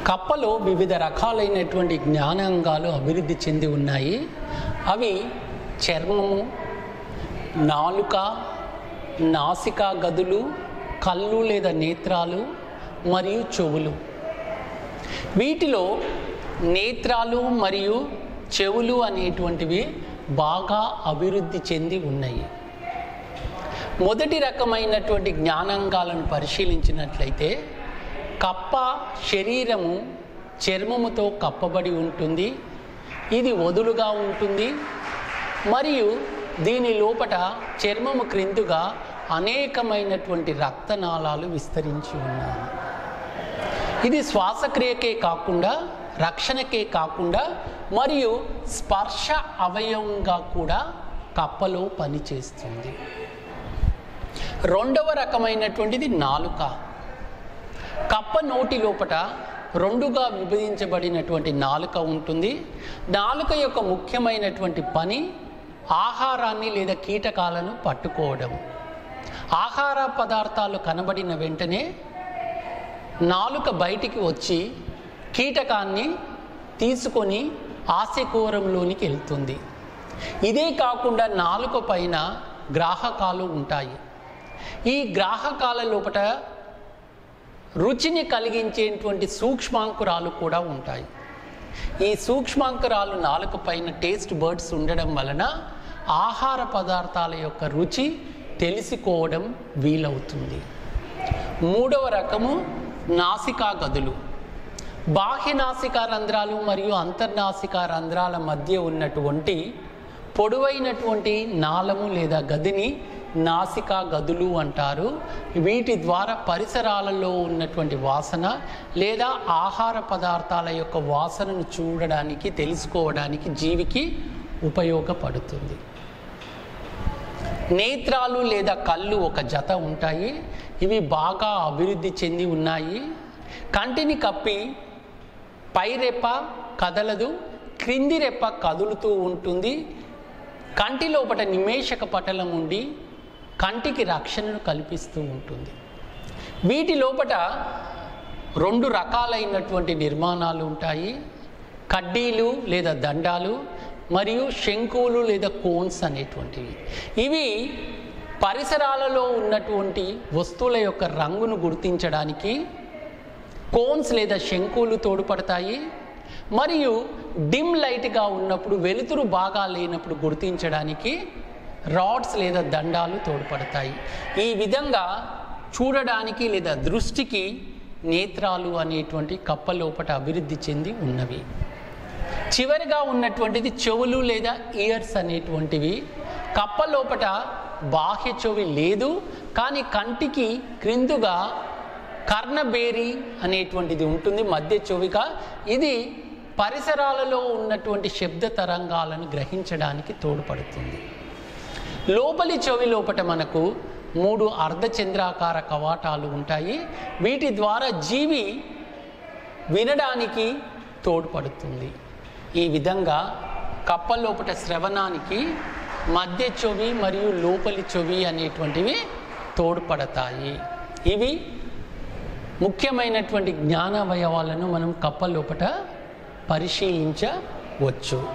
కప్పలో వివిధ రకాలైనటువంటి జ్ఞానాంగాలు అభివృద్ధి చెంది ఉన్నాయి అవి చర్మము నాలుక నాసికా గదులు కళ్ళు లేదా నేత్రాలు మరియు చెవులు వీటిలో నేత్రాలు మరియు చెవులు అనేటువంటివి బాగా అభివృద్ధి చెంది ఉన్నాయి మొదటి రకమైనటువంటి జ్ఞానాంగాలను పరిశీలించినట్లయితే కప్ప శరీరము చర్మముతో కప్పబడి ఉంటుంది ఇది వదులుగా ఉంటుంది మరియు దీని లోపట చర్మము క్రిందుగా అనేకమైనటువంటి రక్తనాళాలు విస్తరించి ఉన్నాయి ఇది శ్వాసక్రియకే కాకుండా రక్షణకే కాకుండా మరియు స్పర్శ అవయవంగా కూడా కప్పలో పనిచేస్తుంది రెండవ రకమైనటువంటిది నాలుక కప్ప నోటి లోపట రెండుగా విభజించబడినటువంటి నాలుక ఉంటుంది నాలుక యొక్క ముఖ్యమైనటువంటి పని ఆహారాన్ని లేదా కీటకాలను పట్టుకోవడం ఆహార పదార్థాలు కనబడిన వెంటనే నాలుక బయటికి వచ్చి కీటకాన్ని తీసుకొని ఆశకూరంలోనికి వెళ్తుంది ఇదే కాకుండా నాలుక పైన గ్రాహకాలు ఉంటాయి ఈ గ్రాహకాల లోపట రుచిని కలిగించేటువంటి సూక్ష్మాంకురాలు కూడా ఉంటాయి ఈ సూక్ష్మాంకురాలు నాలుక పైన టేస్ట్ బర్డ్స్ ఉండడం వలన ఆహార పదార్థాల యొక్క రుచి తెలుసుకోవడం వీలవుతుంది మూడవ రకము నాసికా గదులు బాహ్య నాసికా రంధ్రాలు మరియు అంతర్నాసికా రంధ్రాల మధ్య ఉన్నటువంటి పొడవైనటువంటి నాళము లేదా గదిని నాసికా గదులు అంటారు వీటి ద్వారా పరిసరాలలో ఉన్నటువంటి వాసన లేదా ఆహార పదార్థాల యొక్క వాసనను చూడడానికి తెలుసుకోవడానికి జీవికి ఉపయోగపడుతుంది నేత్రాలు లేదా కళ్ళు ఒక జత ఉంటాయి ఇవి బాగా అభివృద్ధి చెంది ఉన్నాయి కంటిని కప్పి పై రెప్ప కదలదు క్రింది రెప్ప కదులుతూ ఉంటుంది కంటి లోపట నిమేషక పటలం ఉండి కంటికి రక్షణను కల్పిస్తూ ఉంటుంది వీటి లోపట రెండు రకాలైనటువంటి నిర్మాణాలు ఉంటాయి కడ్డీలు లేదా దండాలు మరియు శంకువులు లేదా కోన్స్ అనేటువంటివి ఇవి పరిసరాలలో ఉన్నటువంటి వస్తువుల యొక్క రంగును గుర్తించడానికి కోన్స్ లేదా శంకువులు తోడ్పడతాయి మరియు డిమ్ లైట్గా ఉన్నప్పుడు వెలుతురు బాగా లేనప్పుడు గుర్తించడానికి రాడ్స్ లేదా దండాలు తోడ్పడతాయి ఈ విధంగా చూడడానికి లేదా దృష్టికి నేత్రాలు అనేటువంటి కప్ప లోపట అభివృద్ధి చెంది ఉన్నవి చివరిగా ఉన్నటువంటిది చెవులు లేదా ఇయర్స్ అనేటువంటివి కప్ప లోపట బాహ్య చెవి లేదు కానీ కంటికి క్రిందుగా కర్ణబేరి అనేటువంటిది ఉంటుంది మధ్య చెవిగా ఇది పరిసరాలలో ఉన్నటువంటి శబ్ద తరంగాలను గ్రహించడానికి తోడ్పడుతుంది లోపలి చెవి లోపట మనకు మూడు అర్ధచంద్రాకార కవాటాలు ఉంటాయి వీటి ద్వారా జీవి వినడానికి తోడ్పడుతుంది ఈ విధంగా కప్ప లోపట శ్రవణానికి మధ్య చెవి మరియు లోపలి చెవి అనేటువంటివి తోడ్పడతాయి ఇవి ముఖ్యమైనటువంటి జ్ఞానవయవాలను మనం కప్ప లోపట పరిశీలించవచ్చు